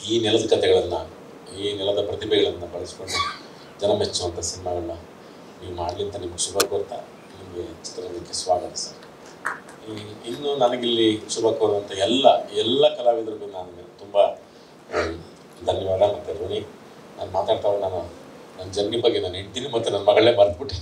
ಈ ನೆಲದ ಕಥೆಗಳನ್ನು ಈ ನೆಲದ ಪ್ರತಿಭೆಗಳನ್ನು ಬಳಸ್ಕೊಂಡು ಜನ ಮೆಚ್ಚುವಂಥ ಸಿನಿಮಾಗಳನ್ನ ನೀವು ಮಾಡಲಿ ಅಂತ ನಿಮ್ಗೆ ಶುಭ ಕೋರ್ತಾ ನಿಮಗೆ ಚಿತ್ರರಂಗಕ್ಕೆ ಸ್ವಾಗತ ಸರ್ ಈ ಇನ್ನು ನನಗಿಲ್ಲಿ ಶುಭ ಕೋರುವಂಥ ಎಲ್ಲ ಎಲ್ಲ ಕಲಾವಿದರಿಗೂ ನಾನು ತುಂಬ ಧನ್ಯವಾದ ಮತ್ತು ಋಣಿ ನಾನು ಮಾತಾಡ್ತಾ ಹೋಗಿ ನಾನು ನನ್ನ ಜರ್ನಿ ಬಗ್ಗೆ ನಾನು ಹೆಂಡ್ತೀನಿ ಮತ್ತು ನನ್ನ ಮಗಳೇ ಮರ್ತ್ಬಿಟ್ಟೆ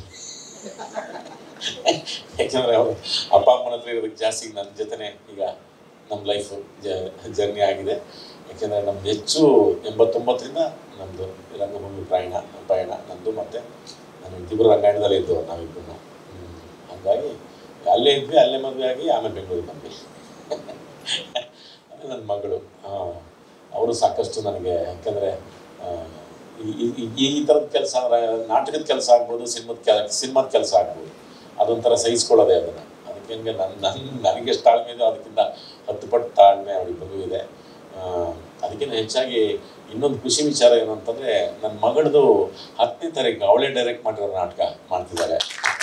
ಯಾಕೆಂದರೆ ಅವರು ಅಪ್ಪ ಅಮ್ಮನ ಹತ್ರ ಇರೋದಕ್ಕೆ ಜಾಸ್ತಿ ನನ್ನ ಜೊತೆನೇ ಈಗ ನಮ್ಮ ಲೈಫು ಜರ್ನಿ ಆಗಿದೆ ಯಾಕೆಂದರೆ ನಮ್ದು ಹೆಚ್ಚು ಎಂಬತ್ತೊಂಬತ್ತರಿಂದ ನಮ್ಮದು ರಂಗಭೂಮಿ ಪ್ರಯಾಣ ಪಯಣ ನಂದು ಮತ್ತು ನಾನು ಇಬ್ಬರು ರಂಗಾಯಣದಲ್ಲೇ ಇದ್ದು ನಾವಿಬ್ಬರು ಹಾಗಾಗಿ ಅಲ್ಲೇ ಇದ್ವಿ ಅಲ್ಲೇ ಮದುವೆ ಆಗಿ ಆಮೇಲೆ ಬೆಂಗಳೂರಿಗೆ ಬಂದ್ವಿ ಅದೇ ನನ್ನ ಮಗಳು ಅವರು ಸಾಕಷ್ಟು ನನಗೆ ಯಾಕೆಂದರೆ ಈ ಈ ಥರದ ಕೆಲಸ ನಾಟಕದ ಕೆಲಸ ಆಗ್ಬೋದು ಸಿನಿಮಾದ ಕೆಲ ಸಿನಿಮಾದ ಕೆಲಸ ಆಗ್ಬೋದು ಅದೊಂಥರ ಸಹಿಸ್ಕೊಳ್ಳೋದೇ ಅದನ್ನು ಅದಕ್ಕೆ ಹೆಂಗೆ ನನ್ನ ನನ್ನ ನನಗೆ ಎಷ್ಟು ತಾಳ್ಮೆ ಇದೆ ಅದಕ್ಕಿಂತ ಹತ್ತು ಪಟ್ಟು ತಾಳ್ಮೆ ಅವಳಿಬ್ಬರಿಗೂ ಇದೆ ಅದಕ್ಕಿಂತ ಹೆಚ್ಚಾಗಿ ಇನ್ನೊಂದು ಖುಷಿ ವಿಚಾರ ಏನು ಅಂತಂದರೆ ನನ್ನ ಮಗಳದು ಹತ್ತನೇ ತಾರೀಕು ಅವಳೇ ಡೈರೆಕ್ಟ್ ಮಾಡಿರೋ ನಾಟಕ ಮಾಡ್ತಿದ್ದಾರೆ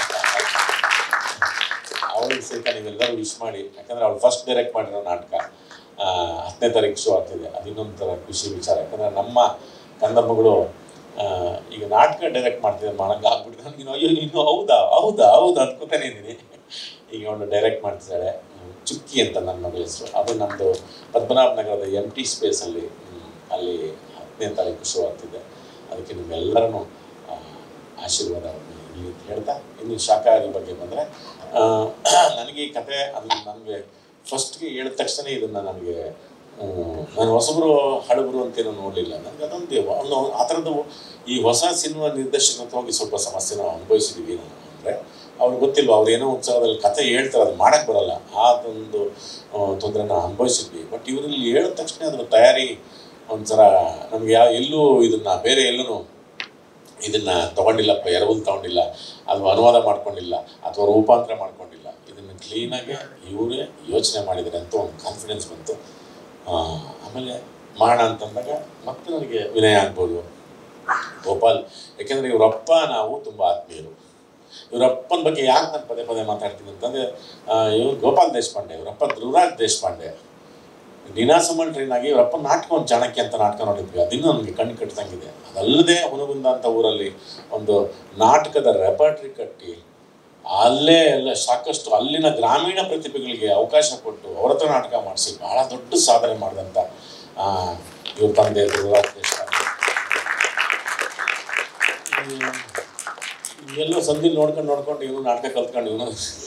ಅವಳಿಗೆ ಸಹಿತ ನೀವೆಲ್ಲರೂ ವಿಶ್ ಮಾಡಿ ಯಾಕಂದರೆ ಅವಳು ಫಸ್ಟ್ ಡೈರೆಕ್ಟ್ ಮಾಡಿರೋ ನಾಟಕ ಹತ್ತನೇ ತಾರೀಕು ಶೋ ಆಗ್ತಿದೆ ಅದು ಇನ್ನೊಂದು ಥರ ಖುಷಿ ವಿಚಾರ ಯಾಕಂದರೆ ನಮ್ಮ ಕನ್ನಡ ಮಗಳು ಈಗ ನಾಟಕ ಡೈರೆಕ್ಟ್ ಮಾಡ್ತಿದ್ದೆ ಮಾಡಂಗೆ ಆಗ್ಬಿಟ್ಟು ನನಗೆ ಅಯ್ಯೋ ಇನ್ನು ಹೌದಾ ಹೌದಾ ಹೌದಾ ಅಂದ್ಕೊತಾನೆ ಇದ್ದೀನಿ ಈಗ ಅವಳು ಡೈರೆಕ್ಟ್ ಮಾಡ್ತಿದ್ದಾಳೆ ಚುಕ್ಕಿ ಅಂತ ನನ್ನ ಮಗಳ ಹೆಸರು ಅದು ನಮ್ಮದು ಪದ್ಮನಾಭ ನಗರದ ಎಮ್ ಟಿ ಸ್ಪೇಸಲ್ಲಿ ಅಲ್ಲಿ ಹತ್ತನೇ ತಾರೀಕು ಶೋ ಆಗ್ತಿದೆ ಅದಕ್ಕೆ ನಿಮ್ಮೆಲ್ಲರನ್ನು ಆಶೀರ್ವಾದ ಇಲ್ಲಿ ಅಂತ ಹೇಳ್ತಾ ಇನ್ನು ಶಾಖಾಹಾರಿ ಬಗ್ಗೆ ಬಂದರೆ ನನಗೆ ಈ ಕತೆ ಅದು ನನಗೆ ಫಸ್ಟ್ಗೆ ಹೇಳಿದ ತಕ್ಷಣ ಇದನ್ನು ನನಗೆ ನಾನು ಹೊಸಬರು ಹಳಬರು ಅಂತೇನೋ ನೋಡಲಿಲ್ಲ ನನಗೆ ಅದೊಂದು ಒಂದು ಆ ಥರದ್ದು ಈ ಹೊಸ ಸಿನಿಮಾ ನಿರ್ದೇಶಕತ್ವವಾಗಿ ಸ್ವಲ್ಪ ಸಮಸ್ಯೆನ ಅನುಭವಿಸಿದ್ದೀವಿ ನಾನು ಅಂದರೆ ಅವ್ರಿಗೆ ಗೊತ್ತಿಲ್ವ ಅವ್ರು ಏನೋ ಉತ್ಸವದಲ್ಲಿ ಕತೆ ಹೇಳ್ತಾರೆ ಅದು ಮಾಡೋಕ್ಕೆ ಬರಲ್ಲ ಅದೊಂದು ತೊಂದರೆನ ಅನುಭವಿಸಿದ್ವಿ ಬಟ್ ಇವರಲ್ಲಿ ಹೇಳಿದ ತಕ್ಷಣ ಅದರ ತಯಾರಿ ಒಂಥರ ನಮಗೆ ಯಾವ ಎಲ್ಲೂ ಇದನ್ನು ಬೇರೆ ಎಲ್ಲೂ ಇದನ್ನು ತೊಗೊಂಡಿಲ್ಲಪ್ಪ ಎರವಲು ತೊಗೊಂಡಿಲ್ಲ ಅದು ಅನುವಾದ ಮಾಡ್ಕೊಂಡಿಲ್ಲ ಅಥವಾ ರೂಪಾಂತರ ಮಾಡ್ಕೊಂಡಿಲ್ಲ ಇದನ್ನು ಕ್ಲೀನಾಗಿ ಇವರೇ ಯೋಚನೆ ಮಾಡಿದ್ದಾರೆ ಅಂತ ಒಂದು ಕಾನ್ಫಿಡೆನ್ಸ್ ಬಂತು ಆಮೇಲೆ ಮಾಡೋಣ ಅಂತಂದಾಗ ಮತ್ತೆ ನನಗೆ ವಿನಯ ಆಗ್ಬೋದು ಗೋಪಾಲ್ ಯಾಕೆಂದರೆ ಇವರಪ್ಪ ನಾವು ತುಂಬ ಆತ್ಮೀಯರು ಇವರಪ್ಪನ ಬಗ್ಗೆ ಯಾಕೆ ನಾನು ಪದೇ ಪದೇ ಮಾತಾಡ್ತೀನಿ ಅಂತಂದರೆ ಇವ್ರು ಗೋಪಾಲ್ ದೇಶಪಾಂಡೆ ಇವರಪ್ಪ ಧ್ರುವರಾಜ್ ದೇಶಪಾಂಡೆ ನೀನಾಸಮಲ್ ಟ್ರೈನ್ ಆಗಿ ಇವರಪ್ಪ ನಾಟಕ ಒಂದು ಚಾಣಕ್ಯ ಅಂತ ನಾಟಕ ನೋಡಿದ್ವಿ ಅದಿನ್ನೂ ನನಗೆ ಕಣ್ಣು ಕಟ್ಟಿದಂಗಿದೆ ಅದಲ್ಲದೆ ಹುನಗುಂದ ಅಂತ ಊರಲ್ಲಿ ಒಂದು ನಾಟಕದ ರೆಪರ್ಟ್ರಿ ಕಟ್ಟಿ ಅಲ್ಲೇ ಎಲ್ಲ ಸಾಕಷ್ಟು ಅಲ್ಲಿನ ಗ್ರಾಮೀಣ ಪ್ರತಿಭೆಗಳಿಗೆ ಅವಕಾಶ ಕೊಟ್ಟು ಅವ್ರ ಹತ್ರ ನಾಟಕ ಮಾಡಿಸಿ ಬಹಳ ದೊಡ್ಡ ಸಾಧನೆ ಮಾಡಿದಂಥ ಇವ್ರ ತಂದೆ ಧ್ರುವರಾಜ್ ದೇಶಪಾಂಡೆ ಎಲ್ಲೋ ಸಂಧಿ ನೋಡ್ಕೊಂಡು ನೋಡ್ಕೊಂಡು ಇವನು ನಾಟಕ ಕಲ್ತ್ಕೊಂಡು ಇವನು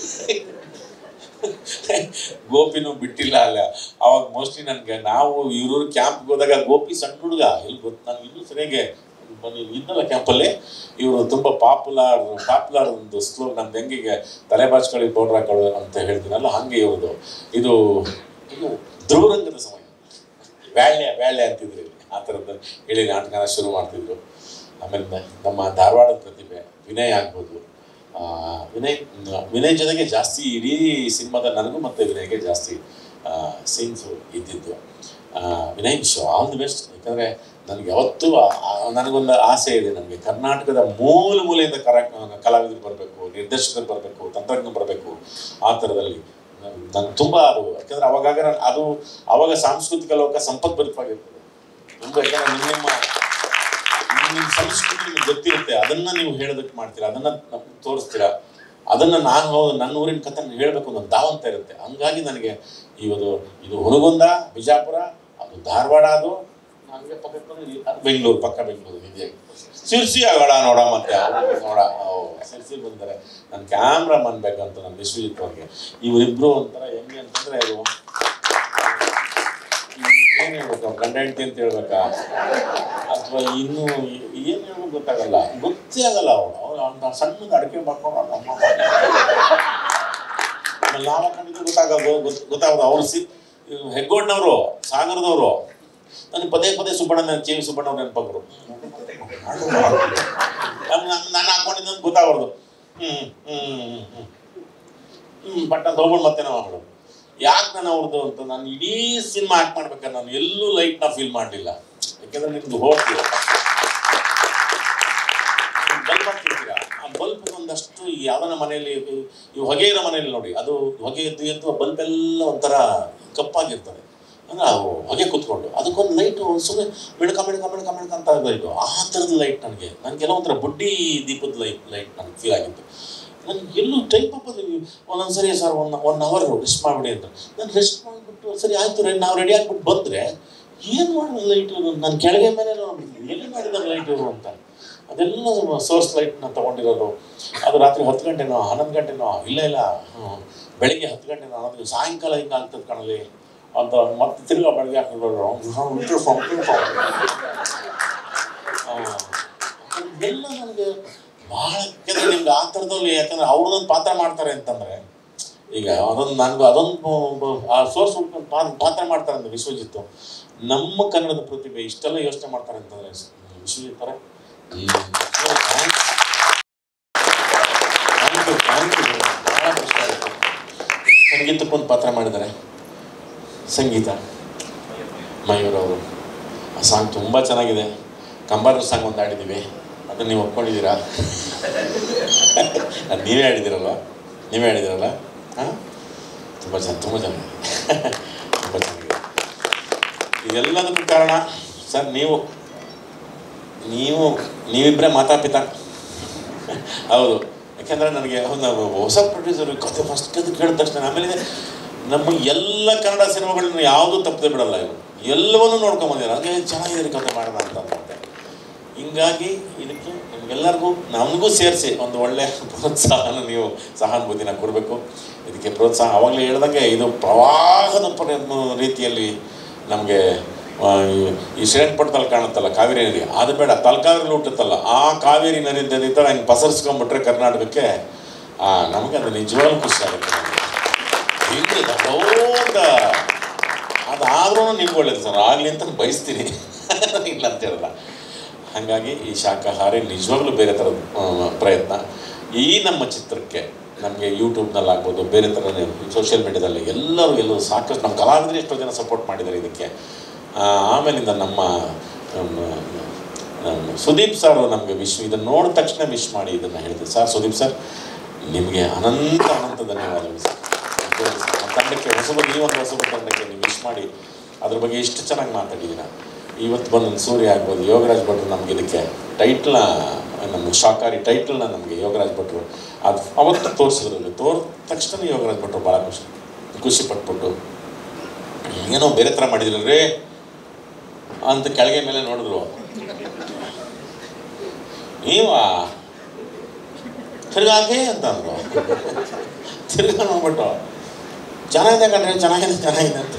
ಗೋಪಿನೂ ಬಿಟ್ಟಿಲ್ಲ ಅಲ್ಲ ಅವಾಗ ಮೋಸ್ಟ್ಲಿ ನನಗೆ ನಾವು ಇವ್ರವ್ರ ಕ್ಯಾಂಪ್ಗೆ ಹೋದಾಗ ಗೋಪಿ ಸಣ್ಣ ಹುಡುಗ ಎಲ್ಲಿ ಗೊತ್ತು ನನಗೆ ಇನ್ನೂ ಸರಿಯಾಗಿ ಬನ್ನಿ ಇನ್ನಲ್ಲ ಕ್ಯಾಂಪಲ್ಲಿ ಇವರು ತುಂಬ ಪಾಪ್ಯುಲರ್ ಪಾಪ್ಯುಲರ್ ಒಂದು ಸ್ಲೋಗ್ ನಮ್ದು ಹೆಂಗೆ ತಲೆ ಬಾಚ್ಕೊಳ್ಳಿ ಪೌಡ್ರ್ ಹಾಕೊಳ್ಳೋ ಅಂತ ಹೇಳ್ತೀನಲ್ಲ ಹಾಗೆ ಇವ್ರದ್ದು ಇದು ಇದು ಧ್ರುವರಂಗದ ಸಮಯ ವ್ಯಾಳ್ಯ ವ್ಯಾಳ್ಯ ಅಂತಿದ್ರು ಇಲ್ಲಿ ಆ ಥರದ್ದು ಹೇಳಿ ನಾಟಕನ ಶುರು ಮಾಡ್ತಿದ್ರು ಆಮೇಲೆ ನಮ್ಮ ಧಾರವಾಡದ ಪ್ರತಿಭೆ ವಿನಯ್ ಆಗ್ಬೋದು ವಿನಯ್ ವಿನಯ್ ಜೊತೆಗೆ ಜಾಸ್ತಿ ಇಡೀ ಸಿನಿಮಾದ ನನಗೂ ಮತ್ತು ವಿನಯ್ಗೆ ಜಾಸ್ತಿ ಸೀನ್ಸು ಇದ್ದಿದ್ದು Vinay so all the best ಯಾಕಂದರೆ ನನಗೆ ಯಾವತ್ತೂ ನನಗೊಂದು ಆಸೆ ಇದೆ ನನಗೆ ಕರ್ನಾಟಕದ ಮೂಲ ಮೂಲೆಯಿಂದ ಕರ ಕಲಾವಿದರು ಬರಬೇಕು ನಿರ್ದೇಶಕರು ಬರಬೇಕು ತಂತ್ರಜ್ಞರು ಬರಬೇಕು ಆ ಥರದಲ್ಲಿ ನನಗೆ ತುಂಬ ಅದು ಯಾಕಂದರೆ ಅವಾಗ ಅದು ಅವಾಗ ಸಾಂಸ್ಕೃತಿಕ ಲೋಕ ಸಂಪದ್ಭರಿತವಾಗಿರ್ತದೆ ತುಂಬ ಯಾಕಂದರೆ ನಿಮ್ಮ ನಿಮ್ಮ ಸಂಸ್ಕೃತಿ ನಿಮ್ಗೆ ಗೊತ್ತಿರುತ್ತೆ ಅದನ್ನ ನೀವು ಹೇಳೋದಕ್ಕೆ ಮಾಡ್ತೀರಾ ಅದನ್ನ ತೋರಿಸ್ತೀರಾ ಅದನ್ನ ನಾನು ಹೌದು ನನ್ನ ಊರಿನ ಕಥೆ ಹೇಳಬೇಕು ಅನ್ನೋ ದಾವಂತ ಇರುತ್ತೆ ಹಂಗಾಗಿ ನನಗೆ ಇವತ್ತು ಇದು ಹುನಗುಂದ ಬಿಜಾಪುರ ಅದು ಧಾರವಾಡ ಅದು ನನಗೆ ಪಕ್ಕ ಬೆಂಗಳೂರು ಪಕ್ಕ ಬೆಂಗಳೂರು ಇದೆ ಸಿರ್ಸಿ ಆಗೋಣ ನೋಡ ಮತ್ತೆ ನೋಡ ಸಿರ್ಸಿ ಬಂದರೆ ನನ್ನ ಕ್ಯಾಮ್ರಾಮನ್ ಬೇಕಂತ ನನ್ನ ವಿಶ್ವಜಿತ್ ಅವ್ರಿಗೆ ಇವರಿಬ್ರು ಒಂಥರ ಹೆಂಗೆ ಅಂತಂದ್ರೆ ಅದು ಏನು ಹೇಳ್ಬೇಕು ಗಂಡ ಹೆಂಡತಿ ಅಂತ ಹೇಳ್ಬೇಕಾ ಅಥವಾ ಇನ್ನು ಏನು ಹೇಳ್ಬೇಕು ಗೊತ್ತಾಗಲ್ಲ ಗೊತ್ತೇ ಆಗಲ್ಲ ಅವಳು ಅವ್ರು ಅವ್ನ ಸಣ್ಣದ ಅಡಿಕೆ ಮಾಡ್ಕೊಂಡು ಅವ್ನ ಅಮ್ಮ ಆಮೇಲೆ ನಾವು ಹಾಕೊಂಡಿದ್ದು ಗೊತ್ತಾಗೋದು ಗೊತ್ತಾಗೋದು ಅವ್ರು ಸಿ ಹೆಗ್ಗೋಡ್ನವರು ಸಾಗರದವರು ನನಗೆ ಪದೇ ಪದೇ ಸುಬ್ಬಣ್ಣ ಚೇವಿ ಸುಬ್ಬಣ್ಣ ನೆನಪಾಗ್ರು ನಾನು ಹಾಕೊಂಡಿದ್ದು ಗೊತ್ತಾಗೋದು ಹ್ಞೂ ಹ್ಞೂ ಹ್ಞೂ ಹ್ಞೂ ಬಟ್ ನಾನು ತೊಗೊಂಡು ಮತ್ತೆ ನಾವು ಮಾಡೋದು ಯಾಕೆ ನಾನು ಅವ್ರದ್ದು ಅಂತ ನಾನು ಇಡೀ ಸಿನಿಮಾ ಆ್ಯಕ್ಟ್ ಮಾಡ್ಬೇಕಾದ್ರೆ ನಾನು ಎಲ್ಲೂ ಲೈಟ್ನ ಫೀಲ್ ಮಾಡಲಿಲ್ಲ ಯಾಕೆಂದ್ರೆ ನಿಮ್ದು ಹೋಗ್ತೀರ ಬಲ್ಬ್ ಹಾಕ್ತಿರ್ತೀರ ಆ ಬಲ್ಬ್ ಒಂದಷ್ಟು ಯಾವನ ಮನೆಯಲ್ಲಿ ಈ ಹೊಗೆ ಇರೋ ಮನೆಯಲ್ಲಿ ನೋಡಿ ಅದು ಹೊಗೆ ಎದ್ದು ಎದ್ದು ಬಲ್ಬ್ ಎಲ್ಲ ಒಂಥರ ಕಪ್ಪಾಗಿರ್ತದೆ ಅಂದ್ರೆ ಅವು ಹೊಗೆ ಕೂತ್ಕೊಂಡು ಅದಕ್ಕೊಂದು ಲೈಟು ಸುಮ್ಮನೆ ಮಿಡ್ಕ ಮಿಡ್ಕ ಮಿಡ್ಕ ಮಿಡ್ಕ ಅಂತ ಲೈಟು ಆ ಥರದ ಲೈಟ್ ನನಗೆ ನನಗೆಲ್ಲ ಒಂಥರ ಬುಡ್ಡಿ ದೀಪದ ಲೈಟ್ ಲೈಟ್ ನನಗೆ ಫೀಲ್ ಆಗಿತ್ತು ನನಗೆ ಎಲ್ಲೂ ಟೈಪ್ ಅಪ್ ಅದು ಒಂದೊಂದು ಸರಿ sir one one hour rest ಮಾಡಿಬಿಡಿ ಅಂತ ನಾನು ರೆಸ್ಟ್ ಮಾಡಿಬಿಟ್ಟು ಸರಿ ಆಯಿತು ರೀ ನಾವು ರೆಡಿ ಆಗಿಬಿಟ್ಟು ಬಂದರೆ ಏನು ಮಾಡಿದ ಲೈಟ್ ಇವರು ನಾನು ಕೆಳಗೆ ಮೇಲೆ ನೋಡ್ಬಿಡ್ತೀನಿ ಎಲ್ಲಿ ಮಾಡಿದ ಲೈಟ್ ಇವರು ಅಂತ ಅದೆಲ್ಲ ಸೋರ್ಸ್ ಲೈಟ್ನ ತೊಗೊಂಡಿರೋದು ಅದು ರಾತ್ರಿ ಹತ್ತು ಗಂಟೆನೋ ಹನ್ನೊಂದು ಗಂಟೆನೋ ಇಲ್ಲ ಇಲ್ಲ ಹ್ಮ್, ಬೆಳಿಗ್ಗೆ ಹತ್ತು ಗಂಟೆನೋ ಹನ್ನೊಂದು ಸಾಯಂಕಾಲ ಹಿಂಗೆ ಆಗ್ತದೆ ಕಣಲಿ ಅಂತ ಮತ್ತೆ ತಿರ್ಗಾ ಬೆಳಗ್ಗೆ ಹಾಕಿದ್ರು ಎಲ್ಲ ನನಗೆ ಭಾಳ ಯಾಕಂದ್ರೆ ನಿಮ್ಗೆ ಆ ಥರದಲ್ಲಿ ಯಾಕಂದ್ರೆ ಅವ್ರದೊಂದು ಪಾತ್ರ ಮಾಡ್ತಾರೆ ಅಂತಂದ್ರೆ ಈಗ ಅದೊಂದು ನನಗೂ ಅದೊಂದು ಬ- ಆ ಸೋರ್ಸ್ ಪಾತ್ರ ಮಾಡ್ತಾರೆ ಅಂತ ವಿಶ್ವಜಿತ್ ನಮ್ಮ ಕನ್ನಡದ ಪ್ರತಿಭೆ ಇಷ್ಟೆಲ್ಲ ಯೋಚನೆ ಮಾಡ್ತಾರೆ ಅಂತಂದ್ರೆ ವಿಶ್ವಜಿತ್ ಅವರೇ ಥ್ಯಾಂಕ್ ಯು ಥ್ಯಾಂಕ್ ಯು ಭಾಳ ಕಷ್ಟ ಆಯಿತು ಸಂಗೀತಕ್ಕೊಂದು ಪಾತ್ರ ಮಾಡಿದ್ದಾರೆ ಸಂಗೀತ ಮಯೂರವರು ಆ ಸಾಂಗ್ ತುಂಬ ಚೆನ್ನಾಗಿದೆ ಕಂಬಾರ ಸಾಂಗ್ ಒಂದು ಆಡಿದ್ದೀವಿ ಅದನ್ನು ನೀವು ಒಪ್ಕೊಂಡಿದ್ದೀರಾ ಅದು ನೀವೇ ಆಡಿದ್ದೀರಲ್ವ ನೀವೇ ಆಡಿದ್ದೀರಲ್ಲ ಹಾಂ ತುಂಬ ಚೆನ್ನ ತುಂಬ ಚೆನ್ನಾಗಿದೆ ತುಂಬ ಚೆನ್ನಾಗಿದೆ ಇದೆಲ್ಲದಕ್ಕೂ ಕಾರಣ ಸರ್ ನೀವು ನೀವು ನೀವಿಬ್ಬರೇ ಮಾತಾಪಿತ ಹೌದು ಯಾಕೆಂದರೆ ನನಗೆ ಹೌದು ನಾವು ಹೊಸ ಪ್ರೊಡ್ಯೂಸರ್ ಕತೆ ಫಸ್ಟ್ ಕತೆ ಕೇಳಿದ ತಕ್ಷಣ ಆಮೇಲೆ ನಮ್ಮ ಎಲ್ಲ ಕನ್ನಡ ಸಿನಿಮಾಗಳನ್ನ ಯಾವುದೂ ತಪ್ಪದೆ ಬಿಡಲ್ಲ ಇವರು ಎಲ್ಲವನ್ನೂ ನೋಡ್ಕೊಂಬಂದಿದ್ದಾರೆ ಹಾಗೆ ಚೆನ್ನಾಗಿದೆ ರೀ ಕತೆ ಮಾಡೋಣ ಅಂತ ಅಂದ್ಬಿಟ್ಟೆ ಹಿಂಗಾಗಿ ಇದಕ್ಕೆ ನಿಮಗೆಲ್ಲರಿಗೂ ನಮಗೂ ಸೇರಿಸಿ ಒಂದು ಒಳ್ಳೆಯ ಪ್ರೋತ್ಸಾಹನ ನೀವು ಸಹಾನುಭೂತಿನ ಕೊಡಬೇಕು ಇದಕ್ಕೆ ಪ್ರೋತ್ಸಾಹ ಅವಾಗಲೇ ಹೇಳ್ದಂಗೆ ಇದು ಪ್ರವಾಹದ ಪರಿ ರೀತಿಯಲ್ಲಿ ನಮಗೆ ಆ, ಈ- ಈ ಶ್ರೀರಂಗಪಟ್ಟಣದಲ್ಲಿ ಕಾಣುತ್ತಲ್ಲ ಕಾವೇರಿ ನದಿ ಅದು ಬೇಡ ತಲಕಾವೇರಿ ಹುಟ್ಟುತ್ತಲ್ಲ ಆ ಕಾವೇರಿ ನದಿ ನದಿ ಹಂಗೆ ಪಸರಿಸ್ಕೊಂಡ್ಬಿಟ್ರೆ ಕರ್ನಾಟಕಕ್ಕೆ ಆ, ನಮಗೆ ಅದು ನಿಜವಾಗ್ಲೂ ಖುಷಿ ಆಗುತ್ತೆ ನಮಗೆ ಹಿಂಗೆ ದೊಡ್ಡ ಅದಾದ್ರೂ ನಿಮ್ಗೆ ಒಳ್ಳೇದು ಸರ್ ಆಗಲಿ ಅಂತ ಬಯಸ್ತೀನಿ ಇಲ್ಲ ಅಂತ ಹೇಳಲ್ಲ ಹಾಗಾಗಿ ಈ ಶಾಕಾಹಾರಿ ನಿಜವಾಗ್ಲೂ ಬೇರೆ ಥರದ ಆ, ಪ್ರಯತ್ನ ಈ ನಮ್ಮ ಚಿತ್ರಕ್ಕೆ ನಮಗೆ ಯೂಟ್ಯೂಬ್ನಲ್ಲಿ ಆಗ್ಬೋದು ಬೇರೆ ಥರ ಸೋಷಿಯಲ್ ಮೀಡ್ಯಾದಲ್ಲಿ ಎಲ್ಲರೂ ಎಲ್ಲರೂ ಸಾಕಷ್ಟು ನಮ್ಮ ಕಲಾವಿದರು ಎಷ್ಟೋ ಜನ ಸಪೋರ್ಟ್ ಮಾಡಿದ್ದಾರೆ ಇದಕ್ಕೆ ಆ, ಆಮೇಲಿಂದ ನಮ್ಮ ನಮ್ಮ ನಮ್ಮ ಸುದೀಪ್ ಸರ್ ನಮಗೆ ವಿಶ್ ಇದನ್ನು ನೋಡಿದ ತಕ್ಷಣ ವಿಶ್ ಮಾಡಿ ಇದನ್ನು ಹೇಳಿದ್ರು ಸರ್ ಸುದೀಪ್ ಸರ್ ನಿಮಗೆ ಅನಂತ ಅನಂತ ಧನ್ಯವಾದಗಳು ಸರ್ ಇದು ನಮ್ಮ ತಂಡಕ್ಕೆ ಹೊಸಬ ಈ ಒಂದು ಹೊಸಬ ತಂಡಕ್ಕೆ ನೀವು ವಿಶ್ ಮಾಡಿ ಅದ್ರ ಬಗ್ಗೆ ಇಷ್ಟು ಚೆನ್ನಾಗಿ ಮಾತಾಡಿದ್ದೀರಾ ಇವತ್ತು ಬಂದು ಸೂರ್ಯ ಆಗ್ಬೋದು ಯೋಗರಾಜ್ ಭಟ್ರು ನಮ್ಗೆ ಇದಕ್ಕೆ ಟೈಟ್ಲ ನಮ್ಮ ಶಾಕಾರಿ ಟೈಟ್ಲನ್ನ ನಮಗೆ ಯೋಗರಾಜ್ ಭಟ್ರು ಅದು ಅವತ್ತು ತೋರಿಸಿದ್ರು ತೋರ್ ತಕ್ಷಣ ಯೋಗರಾಜ್ ಭಟ್ರು ಭಾಳ ಖುಷಿ ಖುಷಿ ಪಟ್ಬಿಟ್ಟು ಏನೋ ಬೇರೆ ಥರ ಮಾಡಿದ್ರಲ್ರಿ ಅಂತ ಕೆಳಗೆ ಮೇಲೆ ನೋಡಿದ್ರು ನೀವ ತಿರ್ಗಾ ಹಾಗೆ ಅಂತ ಅಂದ್ರು ತಿರ್ಗಾ ನೋಡ್ಬಿಟ್ಟು ಚೆನ್ನಾಗಿದೆ ಕಣ್ರಿ ಚೆನ್ನಾಗಿದೆ ಚೆನ್ನಾಗಿದೆ ಅಂತ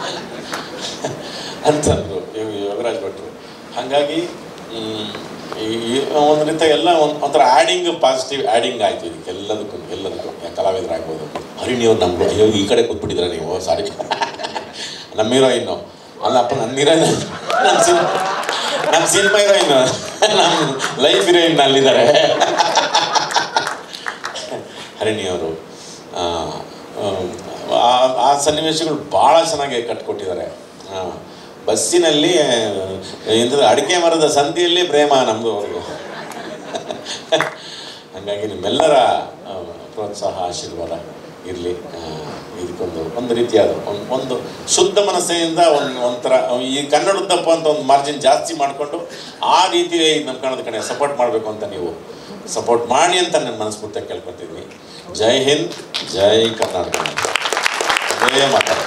ಅಂತಂದ್ರು ಇವ್- ಯೋಗರಾಜ್ ಭಟ್ರು ಹಾಗಾಗಿ ಮ್, ಈ- ಈ ಒಂದು ರೀತಿ ಎಲ್ಲ ಒಂದು ಒಂಥರ ಆ್ಯಡಿಂಗ್ ಪಾಸಿಟಿವ್ ಆ್ಯಡಿಂಗ್ ಆಯಿತು ಇದಕ್ಕೆ ಎಲ್ಲದಕ್ಕೂ ಎಲ್ಲದಕ್ಕೂ ಕಲಾವಿದರಾಗ್ಬೋದು ಹರಿಣಿಯವ್ರು ನಮ್ಗೆ ಅಯ್ಯೋ ಈ ಕಡೆ ಕೂತ್ಬಿಟ್ಟಿದ್ರ ನೀವು ಸಾರಿ ನಮ್ಮ ಹೀರೋಯಿನ್ನು ಅಲ್ಲಪ್ಪ ನನ್ನ ಹೀರೋಯಿನ್ ನಮ್ಮ ಸಿನ್ ನಮ್ಮ ಸಿನಿಮಾ ಹೀರೋಯಿನ್ ನಮ್ಮ ಲೈಫ್ ಹೀರೋಯಿನ್ ಅಲ್ಲಿದ್ದಾರೆ ಹರಿಣಿಯವರು ಆ, ಆ- ಆ ಸನ್ನಿವೇಶಗಳು ಭಾಳ ಚೆನ್ನಾಗಿ ಕಟ್ಕೊಟ್ಟಿದ್ದಾರೆ ಆ, ಬಸ್ಸಿನಲ್ಲಿ ಇಂಥದ್ದು ಅಡಿಕೆ ಮರದ ಸಂಧಿಯಲ್ಲಿ ಪ್ರೇಮ ನಮ್ಮದು ಅವ್ರಿಗೂ ಹಾಗಾಗಿ ನಿಮ್ಮೆಲ್ಲರ ಆ, ಪ್ರೋತ್ಸಾಹ ಆಶೀರ್ವಾದ ಇರಲಿ ಇದಕ್ಕೊಂದು ಒಂದು ರೀತಿಯಾದ ಒಂದು ಒಂದು ಶುದ್ಧ ಮನಸ್ಸಿನಿಂದ ಒಂದು ಒಂಥರ ಈ ಕನ್ನಡದ್ದಪ್ಪ ಅಂತ ಒಂದು ಮಾರ್ಜಿನ್ ಜಾಸ್ತಿ ಮಾಡಿಕೊಂಡು ಆ ರೀತಿ ನಮ್ಮ ಕನ್ನಡದ ಕಡೆ ಸಪೋರ್ಟ್ ಮಾಡಬೇಕು ಅಂತ ನೀವು ಸಪೋರ್ಟ್ ಮಾಡಿ ಅಂತ ನನ್ನ ಮನಸ್ಫೂರ್ತಿಯಾಗಿ ಕೇಳ್ಕೊತಿದ್ವಿ ಜೈ ಹಿಂದ್ ಜೈ ಕರ್ನಾಟಕ ಅದೇ ಮಾತಾಡ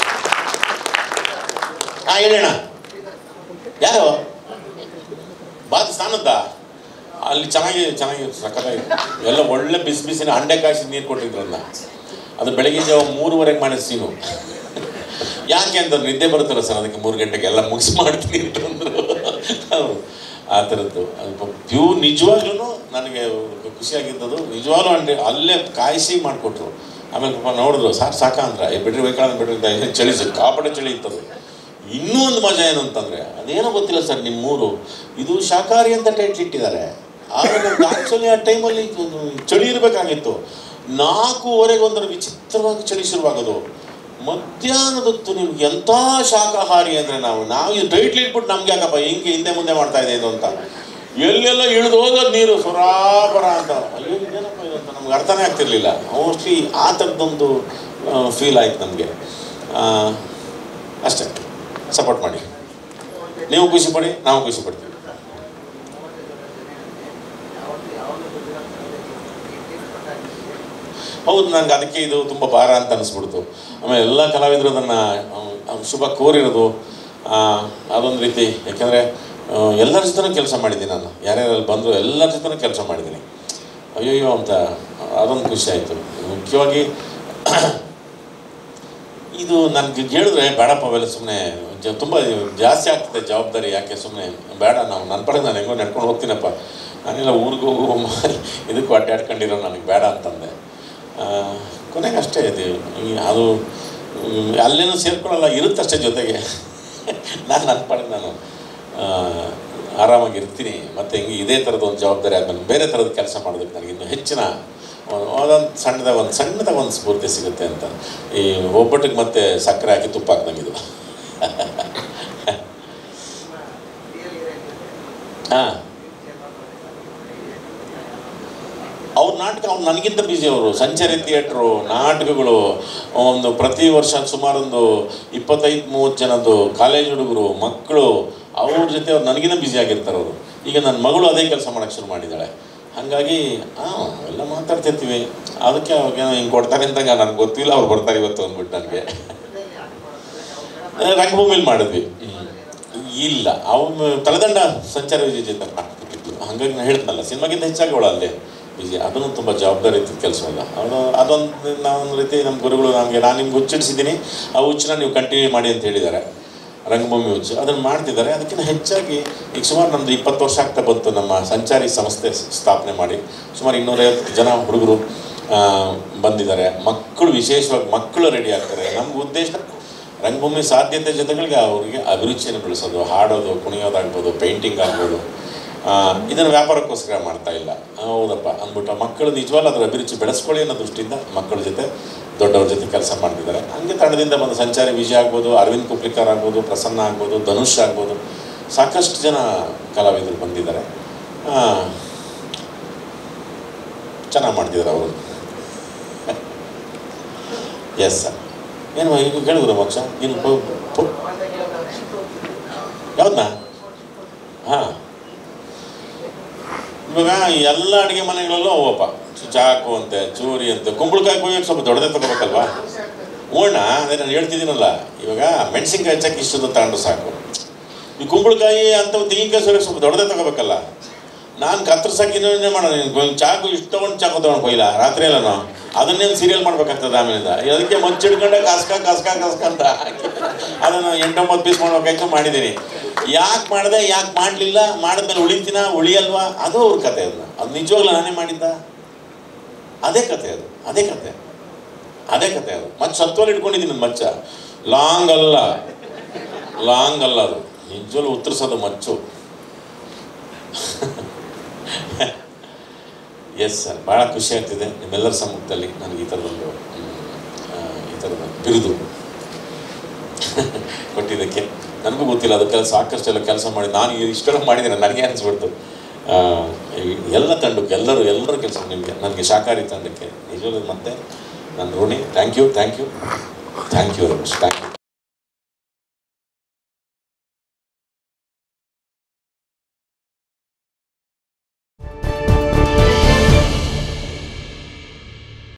ಹಾಂ ಹೇಳೋಣ ಯಾರು ಬಾತ್ ಸ್ನಾನದ್ದ ಅಲ್ಲಿ ಚೆನ್ನಾಗಿ ಚೆನ್ನಾಗಿ ಸಖತ್ತಾಗಿ ಎಲ್ಲ ಒಳ್ಳೆ ಬಿಸಿ ಬಿಸಿನ ಅಂಡೆ ಕಾಯಿಸಿ ನೀರು ಕೊಟ್ಟಿದ್ರಲ್ಲ ಅದು ಬೆಳಗ್ಗೆ ಜಾವ ಮೂರುವರೆಗೆ ಮಾಡಿದ ಸೀನು ಯಾಕೆ ಅಂತ ನಿದ್ದೆ ಬರುತ್ತಲ್ಲ ಸರ್ ಅದಕ್ಕೆ ಮೂರು ಗಂಟೆಗೆ ಎಲ್ಲ ಮುಗಿಸಿ ಮಾಡ್ತೀನಿ ಅಂತಂದ್ರು ಹೌದು ಆ ಥರದ್ದು ಪ್ಯೂ ನಿಜವಾಗ್ಲೂ ನನಗೆ ಖುಷಿಯಾಗಿದ್ದದು ನಿಜವಾಗ್ಲೂ ಅಂಡೆ ಅಲ್ಲೇ ಕಾಯಿಸಿ ಮಾಡಿಕೊಟ್ರು ಆಮೇಲೆ ಪಾಪ ನೋಡಿದ್ರು ಸಾಕು ಸಾಕ ಅಂದ್ರೆ ಏ ಬಿಡ್ರಿ ಬೇಕಾದ್ರೆ ಬಿಡ್ರಿ ಅಂತ ಚಳಿ ಸಿಕ್ಕಾಪಟ್ಟೆ ಚಳಿ ಇತ್ತದು ಇನ್ನೂ ಒಂದು ಮಜಾ ಏನು ಅಂತಂದರೆ ಅದೇನೋ ಗೊತ್ತಿಲ್ಲ ಸರ್ ನಿಮ್ಮೂರು ಇದು ಶಾಕಾಹಾರಿ ಅಂತ ಟೈಟ್ಲ್ ಇಟ್ಟಿದ್ದಾರೆ ಆದರೆ ನಮ್ಗೆ ಆ್ಯಕ್ಚುಲಿ ಆ ಟೈಮಲ್ಲಿ ಚಳಿ ಇರಬೇಕಾಗಿತ್ತು ನಾಲ್ಕೂವರೆಗೆ ಒಂದರ ವಿಚಿತ್ರವಾಗಿ ಚಳಿ ಶುರುವಾಗೋದು ಮಧ್ಯಾಹ್ನದೊತ್ತು ನಿಮ್ಗೆ ಎಂಥ ಶಾಕಾಹಾರಿ ಅಂದರೆ ನಾವು ನಾವು ಇದು ಟೈಟ್ಲ್ ಇಟ್ಬಿಟ್ಟು ನಮ್ಗೆ ಯಾಕಪ್ಪ ಹಿಂಗೆ ಹಿಂದೆ ಮುಂದೆ ಮಾಡ್ತಾ ಇದೆ ಇದು ಅಂತ ಎಲ್ಲೆಲ್ಲ ಇಳಿದು ಹೋಗೋದು ನೀರು ಸುರಾಬರ ಅಂತ ಅಯ್ಯೋ ಇದೇನಪ್ಪ ಇದು ಅಂತ ನಮ್ಗೆ ಅರ್ಥನೇ ಆಗ್ತಿರ್ಲಿಲ್ಲ ಮೋಸ್ಟ್ಲಿ ಆ ಥರದ್ದೊಂದು ಫೀಲ್ ಆಯ್ತು ನಮಗೆ ಅಷ್ಟೇ ಸಪೋರ್ಟ್ ಮಾಡಿ ನೀವು ಖುಷಿ ಪಡಿ ನಾವು ಖುಷಿ ಪಡ್ತೀವಿ ಹೌದು ನನಗೆ ಅದಕ್ಕೆ ಇದು ತುಂಬ ಭಾರ ಅಂತ ಅನಿಸ್ಬಿಡ್ತು ಆಮೇಲೆ ಎಲ್ಲ ಕಲಾವಿದರು ಅದನ್ನು ಶುಭ ಕೋರಿರೋದು ಆ, ಅದೊಂದು ರೀತಿ ಯಾಕೆಂದರೆ ಎಲ್ಲರ ಜೊತೆನೂ ಕೆಲಸ ಮಾಡಿದ್ದೀನಿ ನಾನು ಯಾರ್ಯಾರಲ್ಲಿ ಬಂದರು ಎಲ್ಲರ ಜೊತೆನೂ ಕೆಲಸ ಮಾಡಿದ್ದೀನಿ ಅಯ್ಯಯ್ಯೋ ಅಂತ ಅದೊಂದು ಖುಷಿ ಆಯಿತು ಮುಖ್ಯವಾಗಿ ಇದು ನನಗೆ ಹೇಳಿದ್ರೆ ಬೇಡಪ್ಪ ಅವೆಲ್ಲ ಸುಮ್ಮನೆ ಜ ತುಂಬ ಜಾಸ್ತಿ ಆಗ್ತದೆ ಜವಾಬ್ದಾರಿ ಯಾಕೆ ಸುಮ್ಮನೆ ಬೇಡ ನಾವು ನನ್ನ ಪಡೆ ನಾನು ಹೆಂಗೋ ನಡ್ಕೊಂಡು ಹೋಗ್ತೀನಪ್ಪ ನಾನೆಲ್ಲ ಊರಿಗೆ ಹೋಗು ಇದಕ್ಕೂ ಅಡ್ಡಾಡ್ಕೊಂಡಿರೋ ನನಗೆ ಬೇಡ ಅಂತಂದೆ ಆ, ಕೊನೆಗೆ ಅಷ್ಟೇ ಇದು ಈ ಅದು ಹ್ಮ್, ಅಲ್ಲೇನೂ ಸೇರ್ಕೊಳ್ಳಲ್ಲ ಇರುತ್ತಷ್ಟೇ ಜೊತೆಗೆ ನಾನು ನನ್ನ ಪಡೆ ನಾನು ಆ, ಆರಾಮಾಗಿ ಇರ್ತೀನಿ ಮತ್ತು ಹಿಂಗೆ ಇದೇ ಥರದ ಒಂದು ಜವಾಬ್ದಾರಿ ಆದಮೇಲೆ ಬೇರೆ ಥರದ ಕೆಲಸ ಮಾಡೋದಕ್ಕೆ ನನಗೆ ಇನ್ನೂ ಹೆಚ್ಚಿನ ಅದೊಂದು ಸಣ್ಣದ ಒಂದು ಸಣ್ಣದ ಒಂದು ಸ್ಫೂರ್ತಿ ಸಿಗುತ್ತೆ ಅಂತ ಈ ಒಬ್ಬಟ್ಟಿಗೆ ಮತ್ತೆ ಸಕ್ಕರೆ ಹಾಕಿ ತುಪ್ಪ ಹಾಕ್ದಂಗಿದು ಹಾಂ ಅವ್ರ ನಾಟಕ ಅವ್ರು ನನಗಿಂತ ಬ್ಯುಸಿ ಅವರು ಸಂಚಾರಿ ಥಿಯೇಟ್ರು ನಾಟಕಗಳು ಒಂದು ಪ್ರತಿ ವರ್ಷ ಸುಮಾರೊಂದು ಇಪ್ಪತ್ತೈದು ಮೂವತ್ತು ಜನದ್ದು ಕಾಲೇಜ್ ಹುಡುಗರು ಮಕ್ಕಳು ಅವ್ರ ಜೊತೆ ಅವ್ರು ನನಗಿಂತ ಬ್ಯುಸಿ ಆಗಿರ್ತಾರೆ ಅವರು ಈಗ ನನ್ನ ಮಗಳು ಅದೇ ಕೆಲಸ ಮಾಡೋಕ್ಕೆ ಶುರು ಮಾಡಿದ್ದಾಳೆ ಹಾಗಾಗಿ ಹಾಂ ಎಲ್ಲ ಮಾತಾಡ್ತಿರ್ತೀವಿ ಅದಕ್ಕೆ ಅವಾಗ ಹಿಂಗೆ ಕೊಡ್ತಾರೆ ಅಂದಾಗ ನನಗೆ ಗೊತ್ತಿಲ್ಲ ಅವ್ರು ಕೊಡ್ತಾರೆ ಇವತ್ತು ಅಂದ್ಬಿಟ್ಟು ನನಗೆ ರಂಗಭೂಮಿಲಿ ಮಾಡಿದ್ವಿ ಇಲ್ಲ ಅವನು ತಲೆದಂಡ ಸಂಚಾರ ವಿಜಯ ಜೊತೆ ಮಾಡ್ತಿದ್ದು ಹಾಗಾಗಿ ನಾನು ಹೇಳ್ತನಲ್ಲ ಸಿನಿಮಾಗಿಂತ ಹೆಚ್ಚಾಗಿ ಅವಳು ಅಲ್ಲೇ ವಿಜಯ ಅದನ್ನು ತುಂಬ ಜವಾಬ್ದಾರಿ ಇತ್ತು ಕೆಲಸ ಅಲ್ಲ ಅವನು ಅದೊಂದು ನಾವೊಂದು ರೀತಿ ನಮ್ಮ ಗುರುಗಳು ನಮಗೆ ನಾನು ನಿಮ್ಗೆ ಹುಚ್ಚಿಡಿಸಿದ್ದೀನಿ ಆ ಹುಚ್ಚನ್ನ ನೀವು ಕಂಟಿನ್ಯೂ ಮಾಡಿ ಅಂತ ಹೇಳಿದ್ದಾರೆ ರಂಗಭೂಮಿ ಹುಚ್ಚು ಅದನ್ನು ಮಾಡ್ತಿದ್ದಾರೆ ಅದಕ್ಕಿಂತ ಹೆಚ್ಚಾಗಿ ಈಗ ಸುಮಾರು ನಮ್ಮದು ಇಪ್ಪತ್ತು ವರ್ಷ ಆಗ್ತಾ ಬಂತು ನಮ್ಮ ಸಂಚಾರಿ ಸಂಸ್ಥೆ ಸ್ಥಾಪನೆ ಮಾಡಿ ಸುಮಾರು ಇನ್ನೂರೈವತ್ತು ಜನ ಹುಡುಗರು ಆ, ಬಂದಿದ್ದಾರೆ ಮಕ್ಕಳು ವಿಶೇಷವಾಗಿ ಮಕ್ಕಳು ರೆಡಿ ಆಗ್ತಾರೆ ನಮ್ಗೆ ಉದ್ದೇಶ ರಂಗಭೂಮಿ ಸಾಧ್ಯತೆ ಜೊತೆಗಳಿಗೆ ಅವರಿಗೆ ಅಭಿರುಚಿಯನ್ನು ಬೆಳೆಸೋದು ಹಾಡೋದು ಕುಣಿಯೋದಾಗ್ಬೋದು ಪೇಂಟಿಂಗ್ ಆಗ್ಬೋದು ಆ, ಇದನ್ನು ವ್ಯಾಪಾರಕ್ಕೋಸ್ಕರ ಮಾಡ್ತಾ ಇಲ್ಲ ಆ, ಹೌದಪ್ಪ ಅಂದ್ಬಿಟ್ಟು ಮಕ್ಕಳು ನಿಜವಾಗ್ಲೂ ಅದರ ಅಭಿರುಚಿ ಬೆಳೆಸ್ಕೊಳ್ಳಿ ಅನ್ನೋ ದೃಷ್ಟಿಯಿಂದ ಮಕ್ಕಳ ಜೊತೆ ದೊಡ್ಡವ್ರ ಜೊತೆ ಕೆಲಸ ಮಾಡ್ತಿದ್ದಾರೆ ಹಂಗೆ ತಂಡದಿಂದ ಬಂದ ಸಂಚಾರಿ ವಿಜಯ ಆಗ್ಬೋದು ಅರವಿಂದ್ ಕುಪ್ಲಿಕರ್ ಆಗ್ಬೋದು ಪ್ರಸನ್ನ ಆಗ್ಬೋದು ಧನುಷ್ ಆಗ್ಬೋದು ಸಾಕಷ್ಟು ಜನ ಕಲಾವಿದರು ಬಂದಿದ್ದಾರೆ ಚೆನ್ನಾಗಿ ಮಾಡ್ತಿದ್ದಾರೆ ಅವರು ಎಸ್ ಸರ್ ಏನು ಈಗ ಕೇಳಿದ್ರು ಮೋಕ್ಷ ನೀನು ಪ- ಪ- ಯಾವ್ದನ್ನ ಹಾಂ ಇವಾಗ ಎಲ್ಲ ಅಡುಗೆ ಮನೆಗಳಲ್ಲೂ ಅವಪ್ಪ ಚಾಕು ಅಂತೆ ಚೂರಿ ಅಂತೆ ಕುಂಬಳಕಾಯಿ ಕೊಯ್ಯೋಕೆ ಸ್ವಲ್ಪ ದೊಡ್ಡದೇ ತಗೋಬೇಕಲ್ವಾ ಹೂಣ್ಣ ಅದೇ ನಾನು ಹೇಳ್ತಿದ್ದೀನಲ್ಲ ಇವಾಗ ಮೆಣಸಿನ್ಕಾಯಿ ಹಚ್ಚಕ್ಕೆ ಇಷ್ಟೊಂದು ತಗೊಂಡು ಸಾಕು ಈ ಕುಂಬಳಕಾಯಿ ಅಂಥವು ತೆಂಗಿನಕಾಯಿ ಸೋರಕ್ಕೆ ಸ್ವಲ್ಪ ದೊಡ್ಡದೇ ತಗೋಬೇಕಲ್ಲ ನಾನು ಕತ್ತರಿಸಕ್ಕೆ ಇನ್ನೊಂದೇ ಮಾಡೋಣ ನೀನು ಚಾಕು ಇಷ್ಟು ತೊಗೊಂಡು ಚಾಕು ತೊಗೊಂಡು ಕೊಯ್ಲ ರಾತ್ರಿ ಎಲ್ಲನೂ ಅದನ್ನೇನು ಸೀರಿಯಲ್ ಮಾಡ್ಬೇಕಾಗ್ತದೆ ಆಮೇಲಿಂದ ಅದಕ್ಕೆ ಮಚ್ಚಿಡ್ಕೊಂಡೆ ಕಸ್ಕ ಕಸ್ಕ ಕಸ್ಕ ಅಂತ ಹಾಕಿ ಅದನ್ನು ಎಂಟೊಂಬತ್ತು ಪೀಸ್ ಮಾಡ್ಬೇಕಾಯ್ತು ಮಾಡಿದ್ದೀನಿ ಯಾಕೆ ಮಾಡಿದೆ ಯಾಕೆ ಮಾಡಲಿಲ್ಲ ಮಾಡಿದ್ಮೇಲೆ ಉಳಿತೀನ ಉಳಿಯಲ್ವಾ ಅದು ಅವ್ರ ಕತೆ ಅದನ್ನ ಅದು ನಿಜವಾಗ್ಲೂ ನಾನೇ ಮಾಡಿದ್ದ ಅದೇ ಕತೆ ಅದು ಅದೇ ಕತೆ ಅದೇ ಕತೆ ಅದು ಮತ್ತೆ ಸತ್ವಲ್ಲಿ ಇಟ್ಕೊಂಡಿದ್ದೀನಿ ನನ್ನ ಮಚ್ಚ ಲಾಂಗ್ ಅಲ್ಲ ಲಾಂಗ್ ಅಲ್ಲ ಅದು ನಿಜವಾಗ್ಲೂ ಉತ್ತರಿಸೋದು ಮಚ್ಚು ಎಸ್ ಸರ್ ಭಾಳ ಖುಷಿ ಆಗ್ತಿದೆ ನಿಮ್ಮೆಲ್ಲರ ಸಮ್ಮುಖದಲ್ಲಿ ನನಗೆ ಈ ಥರದೊಂದು ಹ್ಮ್, ಆ, ಈ ಥರದ ಬಿರುದು ಕೊಟ್ಟಿದ್ದಕ್ಕೆ ನನಗೂ ಗೊತ್ತಿಲ್ಲ ಅದು ಕೆಲಸ ಸಾಕಷ್ಟೆಲ್ಲ ಕೆಲಸ ಮಾಡಿ ನಾನು ಇಷ್ಟೆಲ್ಲ ಮಾಡಿದ್ದೀನಿ ನನಗೆ ಅನಿಸ್ಬಿಡ್ತು ಆ, ಈ ಎಲ್ಲ ತಂಡಕ್ಕೆ ಎಲ್ಲರೂ ಎಲ್ಲರ ಕೆಲಸ ನಿಮಗೆ ನನಗೆ ಶಾಕಾಹಾರಿ ತಂಡಕ್ಕೆ ನಿಜವಾಗ್ಲೂ ಮತ್ತೆ ನನ್ನ ಋಣಿ thank you thank you thank you very much thank you